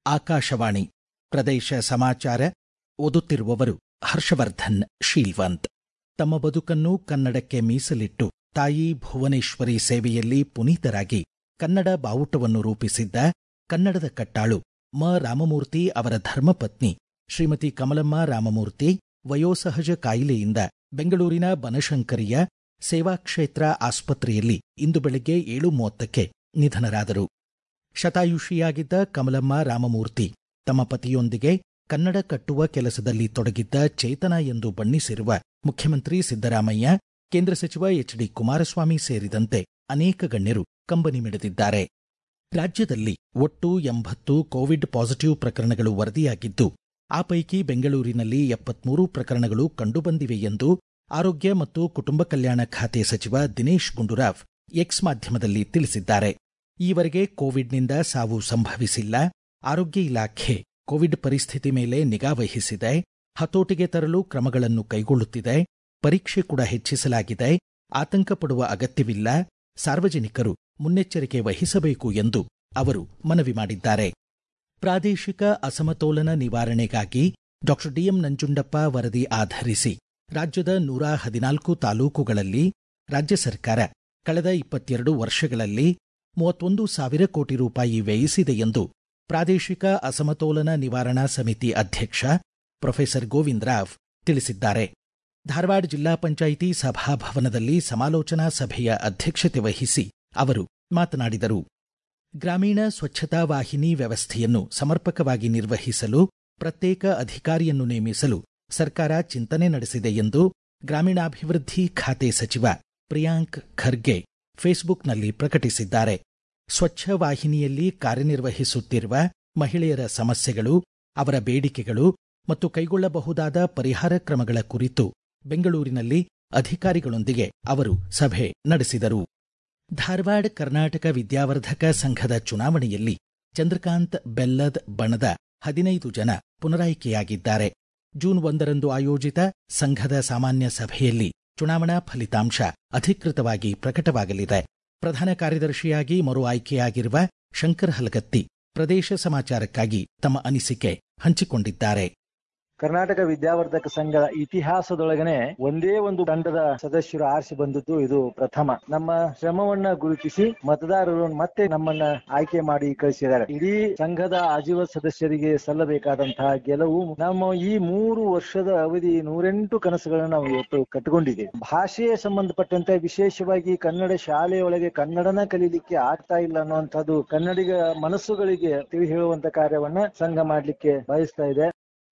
ಆಕಾಶವಾಣಿ ಪ್ರದೇಶ ಸಮಾಚಾರ ಓದುತ್ತಿರುವವರು ಹರ್ಷವರ್ಧನ್ ಶೀಲ್ವಂತ್ ತಮ್ಮ ಬದುಕನ್ನು ಕನ್ನಡಕ್ಕೆ ಮೀಸಲಿಟ್ಟು ತಾಯಿ ಭುವನೇಶ್ವರಿ ಸೇವೆಯಲ್ಲಿ ಪುನೀತರಾಗಿ ಕನ್ನಡ ಬಾವುಟವನ್ನು ರೂಪಿಸಿದ್ದ ಕನ್ನಡದ ಕಟ್ಟಾಳು ಮ ರಾಮಮೂರ್ತಿ ಅವರ ಧರ್ಮಪತ್ನಿ ಶ್ರೀಮತಿ ಕಮಲಮ್ಮ ರಾಮಮೂರ್ತಿ ವಯೋಸಹಜ ಕಾಯಿಲೆಯಿಂದ ಬೆಂಗಳೂರಿನ ಬನಶಂಕರಿಯ ಸೇವಾಕ್ಷೇತ್ರ ಆಸ್ಪತ್ರೆಯಲ್ಲಿ ಇಂದು ಬೆಳಗ್ಗೆ ಏಳು ಮೂವತ್ತಕ್ಕೆ ನಿಧನರಾದರು ಶತಾಯುಷಿಯಾಗಿದ್ದ ಕಮಲಮ್ಮ ರಾಮಮೂರ್ತಿ ತಮ್ಮ ಪತಿಯೊಂದಿಗೆ ಕನ್ನಡ ಕಟ್ಟುವ ಕೆಲಸದಲ್ಲಿ ತೊಡಗಿದ್ದ ಚೇತನ ಎಂದು ಬಣ್ಣಿಸಿರುವ ಮುಖ್ಯಮಂತ್ರಿ ಸಿದ್ದರಾಮಯ್ಯ ಕೇಂದ್ರ ಸಚಿವ ಎಚ್ ಡಿ ಕುಮಾರಸ್ವಾಮಿ ಸೇರಿದಂತೆ ಅನೇಕ ಗಣ್ಯರು ಕಂಬನಿ ಮಿಡಿದಿದ್ದಾರೆ ರಾಜ್ಯದಲ್ಲಿ ಒಟ್ಟು ಎಂಬತ್ತು ಕೋವಿಡ್ ಪಾಸಿಟಿವ್ ಪ್ರಕರಣಗಳು ವರದಿಯಾಗಿದ್ದು ಆ ಪೈಕಿ ಬೆಂಗಳೂರಿನಲ್ಲಿ ಎಪ್ಪತ್ಮೂರು ಪ್ರಕರಣಗಳು ಕಂಡುಬಂದಿವೆ ಎಂದು ಆರೋಗ್ಯ ಮತ್ತು ಕುಟುಂಬ ಕಲ್ಯಾಣ ಖಾತೆ ಸಚಿವ ದಿನೇಶ್ ಗುಂಡೂರಾವ್ ಎಕ್ಸ್ ಮಾಧ್ಯಮದಲ್ಲಿ ತಿಳಿಸಿದ್ದಾರೆ ಈವರೆಗೆ ಕೋವಿಡ್ನಿಂದ ಸಾವು ಸಂಭವಿಸಿಲ್ಲ ಆರೋಗ್ಯ ಇಲಾಖೆ ಕೋವಿಡ್ ಪರಿಸ್ಥಿತಿ ಮೇಲೆ ನಿಗಾ ವಹಿಸಿದೆ ಹತೋಟಿಗೆ ತರಲು ಕ್ರಮಗಳನ್ನು ಕೈಗೊಳ್ಳುತ್ತಿದೆ ಪರೀಕ್ಷೆ ಕೂಡ ಹೆಚ್ಚಿಸಲಾಗಿದೆ ಆತಂಕ ಪಡುವ ಅಗತ್ಯವಿಲ್ಲ ಸಾರ್ವಜನಿಕರು ಮುನ್ನೆಚ್ಚರಿಕೆ ವಹಿಸಬೇಕು ಎಂದು ಅವರು ಮನವಿ ಮಾಡಿದ್ದಾರೆ ಪ್ರಾದೇಶಿಕ ಅಸಮತೋಲನ ನಿವಾರಣೆಗಾಗಿ ಡಾಕ್ಟರ್ ಡಿಎಂ ನಂಜುಂಡಪ್ಪ ವರದಿ ಆಧರಿಸಿ ರಾಜ್ಯದ ನೂರ ಹದಿನಾಲ್ಕು ತಾಲೂಕುಗಳಲ್ಲಿ ರಾಜ್ಯ ಸರ್ಕಾರ ಕಳೆದ ಇಪ್ಪತ್ತೆರಡು ವರ್ಷಗಳಲ್ಲಿ ಮೂವತ್ತೊಂದು ಸಾವಿರ ಕೋಟಿ ರೂಪಾಯಿ ವ್ಯಯಿಸಿದೆ ಎಂದು ಪ್ರಾದೇಶಿಕ ಅಸಮತೋಲನ ನಿವಾರಣಾ ಸಮಿತಿ ಅಧ್ಯಕ್ಷ ಪ್ರೊಫೆಸರ್ ಗೋವಿಂದ್ ರಾವ್ ತಿಳಿಸಿದ್ದಾರೆ ಧಾರವಾಡ ಜಿಲ್ಲಾ ಪಂಚಾಯಿತಿ ಸಭಾಭವನದಲ್ಲಿ ಸಮಾಲೋಚನಾ ಸಭೆಯ ಅಧ್ಯಕ್ಷತೆ ವಹಿಸಿ ಅವರು ಮಾತನಾಡಿದರು ಗ್ರಾಮೀಣ ಸ್ವಚ್ಛತಾ ವಾಹಿನಿ ವ್ಯವಸ್ಥೆಯನ್ನು ಸಮರ್ಪಕವಾಗಿ ನಿರ್ವಹಿಸಲು ಪ್ರತ್ಯೇಕ ಅಧಿಕಾರಿಯನ್ನು ನೇಮಿಸಲು ಸರ್ಕಾರ ಚಿಂತನೆ ನಡೆಸಿದೆ ಎಂದು ಗ್ರಾಮೀಣಾಭಿವೃದ್ಧಿ ಖಾತೆ ಸಚಿವ ಪ್ರಿಯಾಂಕ್ ಖರ್ಗೆ ಫೇಸ್ಬುಕ್ನಲ್ಲಿ ಪ್ರಕಟಿಸಿದ್ದಾರೆ ಸ್ವಚ್ಛ ವಾಹಿನಿಯಲ್ಲಿ ಕಾರ್ಯನಿರ್ವಹಿಸುತ್ತಿರುವ ಮಹಿಳೆಯರ ಸಮಸ್ಯೆಗಳು ಅವರ ಬೇಡಿಕೆಗಳು ಮತ್ತು ಕೈಗೊಳ್ಳಬಹುದಾದ ಪರಿಹಾರ ಕ್ರಮಗಳ ಕುರಿತು ಬೆಂಗಳೂರಿನಲ್ಲಿ ಅಧಿಕಾರಿಗಳೊಂದಿಗೆ ಅವರು ಸಭೆ ನಡೆಸಿದರು ಧಾರವಾಡ ಕರ್ನಾಟಕ ವಿದ್ಯಾವರ್ಧಕ ಸಂಘದ ಚುನಾವಣೆಯಲ್ಲಿ ಚಂದ್ರಕಾಂತ್ ಬೆಲ್ಲದ್ ಬಣದ ಹದಿನೈದು ಜನ ಪುನರಾಯ್ಕೆಯಾಗಿದ್ದಾರೆ ಜೂನ್ ಒಂದರಂದು ಆಯೋಜಿತ ಸಂಘದ ಸಾಮಾನ್ಯ ಸಭೆಯಲ್ಲಿ ಚುನಾವಣಾ ಫಲಿತಾಂಶ ಅಧಿಕೃತವಾಗಿ ಪ್ರಕಟವಾಗಲಿದೆ ಪ್ರಧಾನ ಕಾರ್ಯದರ್ಶಿಯಾಗಿ ಮರು ಆಯ್ಕೆಯಾಗಿರುವ ಶಂಕರ್ ಹಲಗತ್ತಿ ಪ್ರದೇಶ ಸಮಾಚಾರಕ್ಕಾಗಿ ತಮ್ಮ ಅನಿಸಿಕೆ ಹಂಚಿಕೊಂಡಿದ್ದಾರೆ ಕರ್ನಾಟಕ ವಿದ್ಯಾವರ್ಧಕ ಸಂಘದ ಇತಿಹಾಸದೊಳಗನೆ ಒಂದೇ ಒಂದು ತಂಡದ ಸದಸ್ಯರು ಆರಿಸಿ ಬಂದದ್ದು ಇದು ಪ್ರಥಮ ನಮ್ಮ ಶ್ರಮವನ್ನ ಗುರುತಿಸಿ ಮತದಾರರು ಮತ್ತೆ ನಮ್ಮನ್ನ ಆಯ್ಕೆ ಮಾಡಿ ಕಳಿಸಿದ್ದಾರೆ ಇಡೀ ಸಂಘದ ಆಜೀವ ಸದಸ್ಯರಿಗೆ ಸಲ್ಲಬೇಕಾದಂತಹ ಗೆಲುವು ನಮ್ಮ ಈ ಮೂರು ವರ್ಷದ ಅವಧಿ ನೂರೆಂಟು ಕನಸುಗಳನ್ನು ನಾವು ಇವತ್ತು ಕಟ್ಟಿಕೊಂಡಿದ್ದೇವೆ ಭಾಷೆಗೆ ಸಂಬಂಧಪಟ್ಟಂತೆ ವಿಶೇಷವಾಗಿ ಕನ್ನಡ ಶಾಲೆಯೊಳಗೆ ಕನ್ನಡನ ಕಲೀಲಿಕ್ಕೆ ಆಗ್ತಾ ಇಲ್ಲ ಅನ್ನುವಂಥದ್ದು ಕನ್ನಡಿಗ ಮನಸ್ಸುಗಳಿಗೆ ತಿಳಿ ಹೇಳುವಂತ ಕಾರ್ಯವನ್ನ ಸಂಘ ಮಾಡ್ಲಿಕ್ಕೆ ಬಯಸ್ತಾ ಇದೆ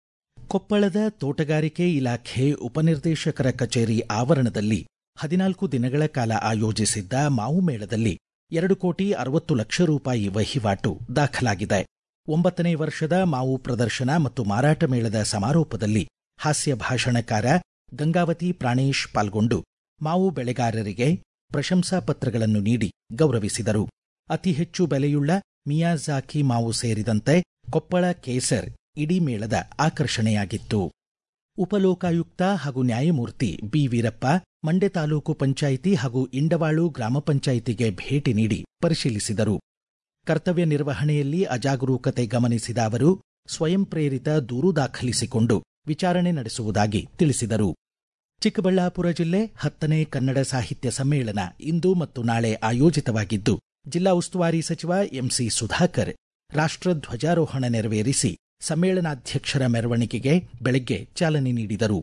ಕೊಪ್ಪಳದ ತೋಟಗಾರಿಕೆ ಇಲಾಖೆ ಉಪನಿರ್ದೇಶಕರ ಕಚೇರಿ ಆವರಣದಲ್ಲಿ ಹದಿನಾಲ್ಕು ದಿನಗಳ ಕಾಲ ಆಯೋಜಿಸಿದ್ದ ಮಾವು ಮೇಳದಲ್ಲಿ ಎರಡು ಕೋಟಿ ಅರವತ್ತು ಲಕ್ಷ ರೂಪಾಯಿ ವಹಿವಾಟು ದಾಖಲಾಗಿದೆ ಒಂಬತ್ತನೇ ವರ್ಷದ ಮಾವು ಪ್ರದರ್ಶನ ಮತ್ತು ಮಾರಾಟ ಮೇಳದ ಸಮಾರೋಪದಲ್ಲಿ ಹಾಸ್ಯ ಭಾಷಣಕಾರ ಗಂಗಾವತಿ ಪ್ರಾಣೇಶ್ ಪಾಲ್ಗೊಂಡು ಮಾವು ಬೆಳೆಗಾರರಿಗೆ ಪ್ರಶಂಸಾ ಪತ್ರಗಳನ್ನು ನೀಡಿ ಗೌರವಿಸಿದರು ಅತಿ ಹೆಚ್ಚು ಬೆಲೆಯುಳ್ಳ ಮಿಯಾಜಾಕಿ ಮಾವು ಸೇರಿದಂತೆ ಕೊಪ್ಪಳ ಕೇಸರ್ ಇಡೀ ಮೇಳದ ಆಕರ್ಷಣೆಯಾಗಿತ್ತು ಉಪಲೋಕಾಯುಕ್ತ ಹಾಗೂ ನ್ಯಾಯಮೂರ್ತಿ ಬಿ ವೀರಪ್ಪ ಮಂಡ್ಯ ತಾಲೂಕು ಪಂಚಾಯಿತಿ ಹಾಗೂ ಇಂಡವಾಳು ಗ್ರಾಮ ಪಂಚಾಯಿತಿಗೆ ಭೇಟಿ ನೀಡಿ ಪರಿಶೀಲಿಸಿದರು ಕರ್ತವ್ಯ ನಿರ್ವಹಣೆಯಲ್ಲಿ ಅಜಾಗರೂಕತೆ ಗಮನಿಸಿದ ಅವರು ಸ್ವಯಂ ಪ್ರೇರಿತ ದೂರು ದಾಖಲಿಸಿಕೊಂಡು ವಿಚಾರಣೆ ನಡೆಸುವುದಾಗಿ ತಿಳಿಸಿದರು ಚಿಕ್ಕಬಳ್ಳಾಪುರ ಜಿಲ್ಲೆ ಹತ್ತನೇ ಕನ್ನಡ ಸಾಹಿತ್ಯ ಸಮ್ಮೇಳನ ಇಂದು ಮತ್ತು ನಾಳೆ ಆಯೋಜಿತವಾಗಿದ್ದು ಜಿಲ್ಲಾ ಉಸ್ತುವಾರಿ ಸಚಿವ ಎಂಸಿ ಸುಧಾಕರ್ ರಾಷ್ಟ್ರ ಧ್ವಜಾರೋಹಣ ನೆರವೇರಿಸಿ ಸಮ್ಮೇಳನಾಧ್ಯಕ್ಷರ ಮೆರವಣಿಗೆಗೆ ಬೆಳಗ್ಗೆ ಚಾಲನೆ ನೀಡಿದರು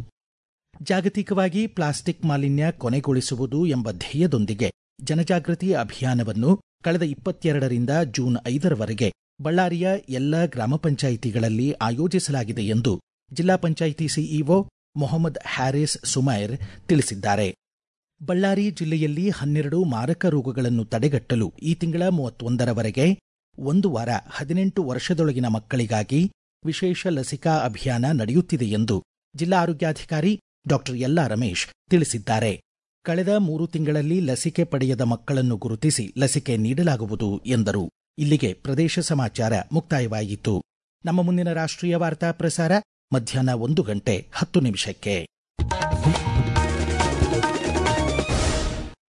ಜಾಗತಿಕವಾಗಿ ಪ್ಲಾಸ್ಟಿಕ್ ಮಾಲಿನ್ಯ ಕೊನೆಗೊಳಿಸುವುದು ಎಂಬ ಧ್ಯೇಯದೊಂದಿಗೆ ಜನಜಾಗೃತಿ ಅಭಿಯಾನವನ್ನು ಕಳೆದ ಇಪ್ಪತ್ತೆರಡರಿಂದ ಜೂನ್ ಐದರವರೆಗೆ ಬಳ್ಳಾರಿಯ ಎಲ್ಲ ಗ್ರಾಮ ಪಂಚಾಯಿತಿಗಳಲ್ಲಿ ಆಯೋಜಿಸಲಾಗಿದೆ ಎಂದು ಜಿಲ್ಲಾ ಪಂಚಾಯಿತಿ ಸಿಇಒ ಮೊಹಮ್ಮದ್ ಹ್ಯಾರಿಸ್ ಸುಮೈರ್ ತಿಳಿಸಿದ್ದಾರೆ ಬಳ್ಳಾರಿ ಜಿಲ್ಲೆಯಲ್ಲಿ ಹನ್ನೆರಡು ಮಾರಕ ರೋಗಗಳನ್ನು ತಡೆಗಟ್ಟಲು ಈ ತಿಂಗಳ ಮೂವತ್ತೊಂದರವರೆಗೆ ಒಂದು ವಾರ ಹದಿನೆಂಟು ವರ್ಷದೊಳಗಿನ ಮಕ್ಕಳಿಗಾಗಿ ವಿಶೇಷ ಲಸಿಕಾ ಅಭಿಯಾನ ನಡೆಯುತ್ತಿದೆ ಎಂದು ಜಿಲ್ಲಾ ಆರೋಗ್ಯಾಧಿಕಾರಿ ಡಾಕ್ಟರ್ ಯಲ್ಲಾ ರಮೇಶ್ ತಿಳಿಸಿದ್ದಾರೆ ಕಳೆದ ಮೂರು ತಿಂಗಳಲ್ಲಿ ಲಸಿಕೆ ಪಡೆಯದ ಮಕ್ಕಳನ್ನು ಗುರುತಿಸಿ ಲಸಿಕೆ ನೀಡಲಾಗುವುದು ಎಂದರು ಇಲ್ಲಿಗೆ ಪ್ರದೇಶ ಸಮಾಚಾರ ಮುಕ್ತಾಯವಾಯಿತು ನಮ್ಮ ಮುಂದಿನ ರಾಷ್ಟ್ರೀಯ ವಾರ್ತಾ ಪ್ರಸಾರ ಮಧ್ಯಾಹ್ನ ಒಂದು ಗಂಟೆ ಹತ್ತು ನಿಮಿಷಕ್ಕೆ